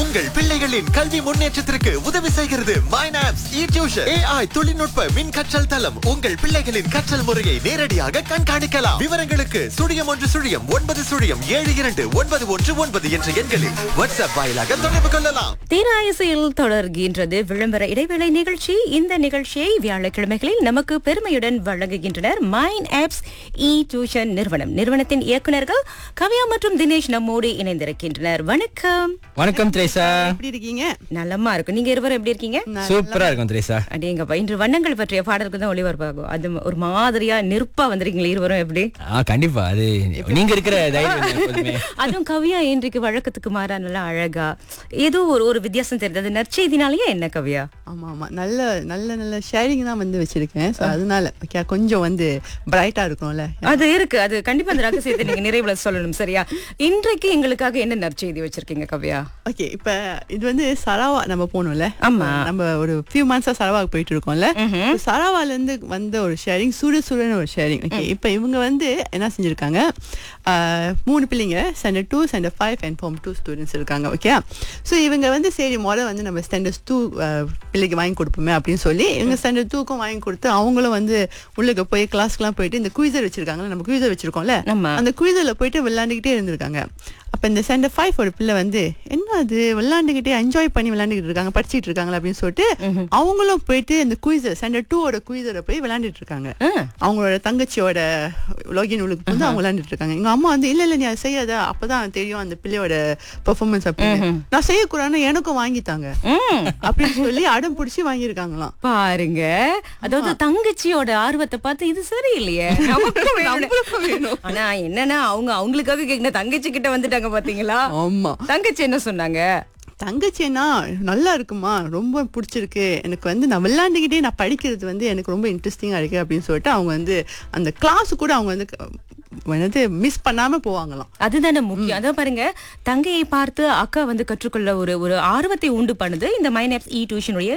உங்கள் பிள்ளைகளின் கல்வி முன்னேற்றத்திற்கு உதவி செய்கிறது மைனாப்ஸ் இ டியூஷன் ஏஐ தொழில்நுட்ப மின் கற்றல் தளம் உங்கள் பிள்ளைகளின் கற்றல் முறையை நேரடியாக கண்காணிக்கலாம் விவரங்களுக்கு சுழியம் ஒன்று சுழியம் ஒன்பது சுழியம் ஏழு இரண்டு ஒன்பது ஒன்று ஒன்பது என்ற எண்களில் வாட்ஸ்அப் வாயிலாக தொடர்பு கொள்ளலாம் தீராயசையில் தொடர்கின்றது விளம்பர இடைவேளை நிகழ்ச்சி இந்த நிகழ்ச்சியை வியாழக்கிழமைகளில் நமக்கு பெருமையுடன் வழங்குகின்றனர் மைன் ஆப்ஸ் இ டியூஷன் நிறுவனம் நிறுவனத்தின் இயக்குனர்கள் கவ்யா மற்றும் தினேஷ் நம்மோடு இணைந்திருக்கின்றனர் வணக்கம் வணக்கம் திரேசா எப்படி இருக்கீங்க நலமா இருக்கும் நீங்க இருவரும் எப்படி இருக்கீங்க சூப்பரா இருக்கும் திரேசா அடேங்கப்பா இன்று வண்ணங்கள் பற்றிய பாடலுக்கு தான் ஒளிபரப்பாகும் அது ஒரு மாதிரியா நெருப்பா வந்திருக்கீங்களே இருவரும் எப்படி ஆ கண்டிப்பா அது நீங்க இருக்கிற தைரியம் எப்போதுமே அதுவும் கவியா இன்றைக்கு வழக்கத்துக்கு மாறா நல்லா அழகா ஏதோ ஒரு ஒரு வித்தியாசம் தெரியுது அது நற்செய்தினாலயே என்ன கவியா ஆமா ஆமா நல்ல நல்ல நல்ல ஷேரிங் தான் வந்து வச்சிருக்கேன் So, அதனால okay, கொஞ்சம் வந்து பிரைட்டா இருக்கும்ல அது இருக்கு அது கண்டிப்பா அந்த ரகசியத்தை நீங்க நிறைவுல சொல்லணும் சரியா இன்றைக்கு எங்களுக்காக என்ன நற்செய்தி வச்சிருக்கீங்க கவ்யா ஓகே இப்ப இது வந்து சரவா நம்ம போனோம்ல ஆமா. நம்ம ஒரு ஃபியூ மந்த்ஸா சரவாக்கு போயிட்டு இருக்கோம்ல So, சரவால இருந்து வந்த ஒரு ஷேரிங் சுடு சுடுன்னு ஒரு ஷேரிங் ஓகே இப்ப இவங்க வந்து என்ன செஞ்சிருக்காங்க ஆஹ், மூணு பிள்ளைங்க standard two standard five and form two students இருக்காங்க ஓகே ஸோ இவங்க வந்து சரி முதல்ல வந்து நம்ம ஸ்டாண்டர்ட் டூ பிள்ளைக்கு வாங்கி கொடுப்போமே அப்படின்னு சொல்லி இவங்க ஸ்டாண்டர்ட் டூக்கும் வாங்கி கொடுத்து அவங்களும் வந்து உள்ளுக்கு போய் கிளாஸ்க்குலாம் போயிட்டு இந்த குயிசர் வச்சிருக்காங்கல்ல நம்ம குயிசர் வச்சிருக்கோம்ல ஆமா. அந்த குயிசர்ல போயிட்டு விளையாண்டுக்கிட்டே இருந்திருக்காங்க அப்ப இந்த ஸ்டாண்டர்ட் ஃபைவ் ஒரு பிள்ளை வந்து என்ன அது விளையாண்டுக்கிட்டே என்ஜாய் பண்ணி விளையாண்டுக்கிட்டு இருக்காங்க படிச்சிட்டு இருக்காங்களா அப்படின்னு சொல்லிட்டு அவங்களும் போயிட்டு இந்த குயிசர் ஸ்டாண்டர்ட் டூவோட குயிசரை போய் விளையாண்டுட்டு இருக்காங்க அவங்களோட தங்கச்சியோட லாகின் உள்ளுக்கு வந்து அவங்க விளையாண்டுட்டு இருக்காங்க எங்க அம்மா வந்து இல்ல இல்ல நீ அதை செய்யாத அப்பதான் தெரியும் அந்த பிள்ளையோட பெர்ஃபார்மன்ஸ் அப்படின்னு நான் செய்யக்கூடாதுன்னு எனக்கும் வாங்கித்தாங்க ம், அப்படின்னு சொல்லி அடம் பிடிச்சி வாங்கியிருக்காங்களாம் பாருங்க அதாவது தங்கச்சியோட ஆர்வத்தை பார்த்து இது சரியில்லையே நமக்கும் வேணும். ஆனா என்னன்னா அவங்க அவங்களுக்காக கேக்குற தங்கச்சி கிட்ட வந்துட்டாங்க பாத்தீங்களா ஆமா தங்கச்சி என்ன சொன்னாங்க தங்கச்சின்னா நல்லா இருக்குமா ரொம்ப பிடிச்சிருக்கு எனக்கு வந்து நான் விளையாண்டுக்கிட்டே நான் படிக்கிறது வந்து எனக்கு ரொம்ப இன்ட்ரெஸ்டிங்கா இருக்கு அப்படின்னு சொல்லிட்டு அவங்க வந்து அந்த கிளாஸ் கூட அவங்க வந்து க- என்னது மிஸ் பண்ணாம போவாங்களாம் அதுதானே முக்கியம் அதான் பாருங்க தங்கையை பார்த்து அக்கா வந்து கற்றுக்கொள்ள ஒரு ஒரு ஆர்வத்தை உண்டு பண்ணுது இந்த மைனப்ஸ் இ டியூஷனுடைய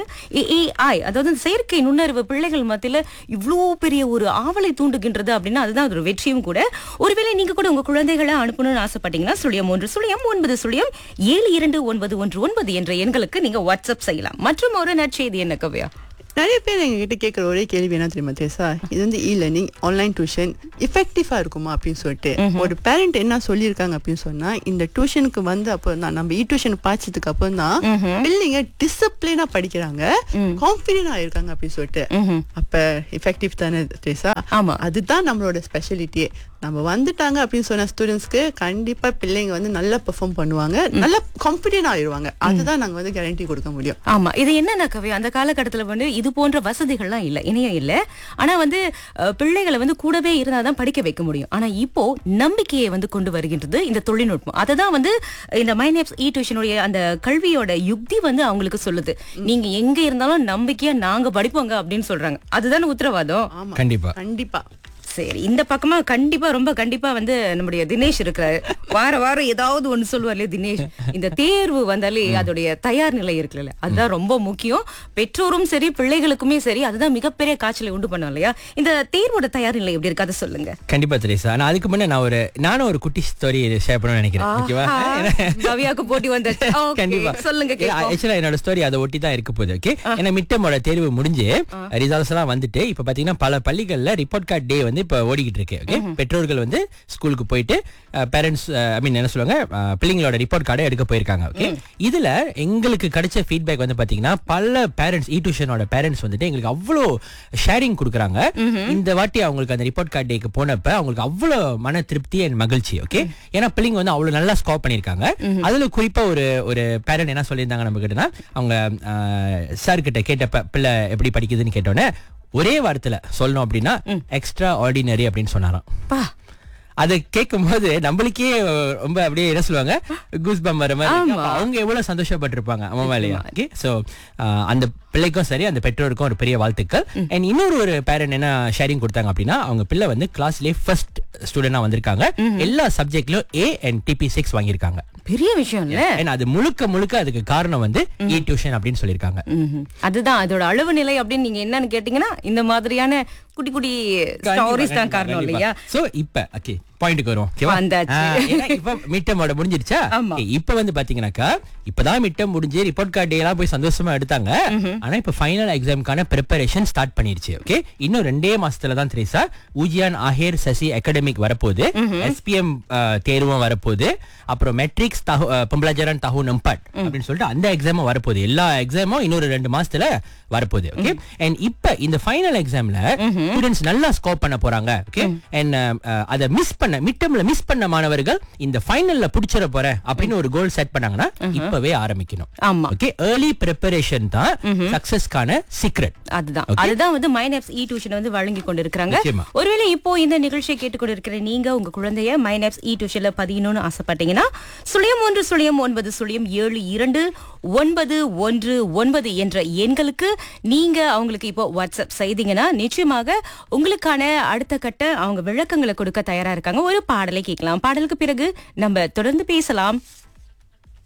ஏஐ அதாவது இந்த செயற்கை நுண்ணறிவு பிள்ளைகள் மத்தியில இவ்வளோ பெரிய ஒரு ஆவலை தூண்டுகின்றது அப்படின்னா அதுதான் அது ஒரு வெற்றியும் கூட ஒருவேளை நீங்க கூட உங்க குழந்தைகளை அனுப்பணும்னு ஆசைப்பட்டீங்கன்னா சுழியம் ஒன்று சுழியம் ஒன்பது சுழியம் ஏழு இரண்டு ஒன்பது ஒன்று ஒன்பது என்ற எண்களுக்கு நீங்க வாட்ஸ்அப் செய்யலாம் மற்றும் ஒரு நற்செய்தி என்ன கவ்யா நிறைய பேர் எங்ககிட்ட கேட்குற ஒரே கேள்வி என்ன தெரியுமா தேசா இது வந்து இ லேர்னிங் ஆன்லைன் டியூஷன் இஃபெக்டிவா இருக்குமா அப்படின்னு சொல்லிட்டு ஒரு பேரண்ட் என்ன சொல்லியிருக்காங்க அப்படின்னு சொன்னா இந்த டியூஷனுக்கு வந்து அப்போ தான் நம்ம இ டியூஷன் பாய்ச்சதுக்கு அப்புறம் தான் பிள்ளைங்க டிசிப்ளினா படிக்கிறாங்க கான்பிடென்ட் ஆயிருக்காங்க அப்படின்னு சொல்லிட்டு அப்ப எஃபெக்டிவ் தானே தேசா ஆமா. அதுதான் நம்மளோட ஸ்பெஷாலிட்டியே நம்ம வந்துட்டாங்க அப்படின்னு சொன்ன ஸ்டூடெண்ட்ஸ்க்கு கண்டிப்பா பிள்ளைங்க வந்து நல்லா பெர்ஃபார்ம் பண்ணுவாங்க நல்லா கான்பிடென்ட் ஆயிருவாங்க அதுதான் நாங்க வந்து கேரண்டி கொடுக்க முடியும் ஆமா இது என்னன்னா கவி அந்த காலகட்டத்துல வந்து இது போன்ற வசதிகள்லாம் இல்ல இணையம் இல்ல ஆனா வந்து அஹ், பிள்ளைகளை வந்து கூடவே இருந்தாதான் படிக்க வைக்க முடியும் ஆனா இப்போ நம்பிக்கையை வந்து கொண்டு வருகின்றது இந்த தொழில்நுட்பம் அதை தான் வந்து இந்த மைனேப்ஸ் இ டியூஷனுடைய அந்த கல்வியோட யுக்தி வந்து அவங்களுக்கு சொல்லுது நீங்க எங்க இருந்தாலும் நம்பிக்கையா நாங்க படிப்போங்க அப்படின்னு சொல்றாங்க அதுதானே உத்தரவாதம் ஆமா கண்டிப்பா கண்டிப்பா சரி இந்த பக்கமா கண்டிப்பா ரொம்ப கண்டிப்பா வந்து நம்முடைய தினேஷ் இருக்கிறாரு வார வாரம் ஏதாவது ஒண்ணு சொல்லுவார்ல தினேஷ் இந்த தேர்வு வந்தாலே அதோடைய தயார் நிலை இருக்குல்ல அதுதான் ரொம்ப முக்கியம் பெற்றோரும் சரி பிள்ளைகளுக்குமே சரி அதுதான் மிகப்பெரிய காய்ச்சலை உண்டு பண்ணும் இல்லையா இந்த தேர்வோட தயார் நிலை எப்படி இருக்கு அதை சொல்லுங்க கண்டிப்பா திரேசா ஆனா அதுக்கு முன்ன நான் ஒரு நானும் ஒரு குட்டி ஸ்டோரி ஷேர் பண்ணணும்னு நினைக்கிறேன் ஓகேவா ஆஹா, கவியாக்கு போட்டி வந்தாச்சு Okay, கண்டிப்பா சொல்லுங்க கேட்போம். ஆக்சுவலா என்னோட ஸ்டோரி அதை ஒட்டி தான் இருக்க போகுது ஓகே ஏன்னா மிட்டமோட தேர்வு முடிஞ்சு ரிசல்ட்ஸ் எல்லாம் வந்துட்டு இப்ப பாத்தீங்கன்னா பல பள்ளிகள்ல ரிப்போர்ட் கார்டு டே வந்து இப்ப ஓடிக்கிட்டு இருக்கு ஓகே பெற்றோர்கள் வந்து ஸ்கூலுக்கு போயிட்டு பேரண்ட்ஸ் ஐ மீன் என்ன சொல்லுவாங்க அஹ், பிள்ளைங்களோட ரிப்போர்ட் கார்டை எடுக்க போயிருக்காங்க ஓகே இதுல எங்களுக்கு கிடைச்ச ஃபீட்பேக் வந்து பாத்தீங்கன்னா பல பேரண்ட்ஸ் இ டியூஷனோட பேரண்ட்ஸ் வந்துட்டு எங்களுக்கு அவ்வளோ ஷேரிங் கொடுக்குறாங்க இந்த வாட்டி அவங்களுக்கு அந்த ரிப்போர்ட் கார்டு டேக்கு போனப்ப அவங்களுக்கு அவ்வளோ மன திருப்தி அண்ட் மகிழ்ச்சி ஓகே ஏன்னா பிள்ளைங்க வந்து அவ்வளவு நல்லா ஸ்கோர் பண்ணிருக்காங்க அதுல குறிப்பா ஒரு ஒரு பேரண்ட் என்ன சொல்லியிருந்தாங்க நம்ம கிட்டனா அவங்க சார் கிட்ட கேட்டப்ப பிள்ளை எப்படி படிக்குதுன்னு கேட்டோன்னே ஒரே வாரத்துல சொல்லணும் அப்படின்னா எக்ஸ்ட்ரா ஆர்டினரி அப்படின்னு சொன்னாராம் பா அதை கேட்கும் போது நம்மளுக்கே ரொம்ப அப்படியே என்ன சொல்லுவாங்க கூஸ் பம் வர மாதிரி இருக்கு. அப்ப அவங்க எவ்வளவு சந்தோஷப்பட்டிருப்பாங்க ஆமாவா இல்லையா ஓகே சோ அந்த பிள்ளைக்கும் சரி அந்த பெற்றோருக்கும் ஒரு பெரிய வாழ்த்துக்கள் அண்ட் இன்னொரு ஒரு பேரண்ட் என்ன ஷேரிங் கொடுத்தாங்க அப்படின்னா அவங்க பிள்ளை வந்து கிளாஸ்லயே ஃபர்ஸ்ட் ஸ்டூடெண்டா வந்திருக்காங்க எல்லா சப்ஜெக்ட்லயும் ஏ அண்ட் டிபி சிக்ஸ் வாங்கியிருக்காங்க பெரிய விஷயம் இல்ல And அது முழுக்க முழுக்க அதுக்கு காரணம் வந்து இ டியூஷன் அப்படின்னு சொல்லியிருக்காங்க ம்ஹும். அதுதான் அதோட அளவு நிலை அப்படின்னு நீங்க என்னன்னு கேட்டீங்கன்னா இந்த மாதிரியான குட்டி குட்டி ஸ்டோரிஸ் தான் காரணம் இல்லையா சோ இப்ப ஓகே பாயிண்ட்க்கு வரும் ஓகேவா வந்தாச்சு. ஆ, ஏன்னா இப்ப மிட்டமோட முடிஞ்சிருச்சா ஆமா. Okay, இப்ப வந்து பாத்தீங்கன்னாக்கா இப்பதான் மிட்டம் முடிஞ்சு ரிப்போர்ட் கார்டு எல்லாம் போய் சந்தோஷமா எடுத்தாங்க ஆனா இப்ப ஃபைனல் எக்ஸாம்க்கான ப்ரிப்பரேஷன் ஸ்டார்ட் பண்ணிருச்சு ஓகே இன்னும் ரெண்டே மாசத்துல தான் திரேசா ஊஜியான் ஆஹேர் சசி அகாடமிக் வரப்போகுது எஸ்பிஎம் தேர்வும் வரப்போகுது அப்புறம் மெட்ரிக்ஸ் தஹு அஹ், பொம்பளாஜரன் தஹு நம்பாட் அப்படின்னு சொல்லிட்டு அந்த எக்ஸாமும் வரப்போகுது எல்லா எக்ஸாமும் இன்னொரு ரெண்டு மாசத்துல வரப்போகுது ஓகே அண்ட் இப்ப இந்த ஃபைனல் எக்ஸாம்ல ஸ்டூடெண்ட்ஸ் நல்லா ஸ்கோர் பண்ண போறாங்க ஓகே அண்ட் அதை மிஸ் பண்ண மிட்டம்ல மிஸ் பண்ண மாணவர்கள் இந்த ஃபைனல்ல புடிச்சிட போறேன் அப்படின்னு ஒரு கோல் செட் பண்ணாங்கன்னா இப்பவே ஆரம்பிக்கணும் ஆமா ஓகே ஏர்லி ப்ரிப்பரேஷன் தான் சக்சஸ்க்கான சீக்ரெட் அதுதான் அதுதான் வந்து மைனப்ஸ் இ டியூஷன் வந்து வழங்கி கொண்டிருக்கிறாங்க நிச்சயமா. ஒருவேளை இப்போ இந்த நிகழ்ச்சியை கேட்டுக்கொண்டிருக்கிற நீங்க உங்க குழந்தைய மைனப்ஸ் இ டியூஷன்ல பதியணும்னு ஆசைப்பட்டீங்கன்னா சுழியம் ஒன்று சுழியம் ஒன்பது சுழியம் ஏழு இரண்டு ஒன்பது ஒன்று ஒன்பது என்ற எண்களுக்கு நீங்க அவங்களுக்கு இப்போ வாட்ஸ்அப் செய்தீங்கன்னா நிச்சயமாக உங்களுக்கான அடுத்த கட்ட அவங்க விளக்கங்களை கொடுக்க தயாரா இருக்காங்க ஒரு பாடலை கேட்கலாம் பாடலுக்கு பிறகு நம்ம தொடர்ந்து பேசலாம்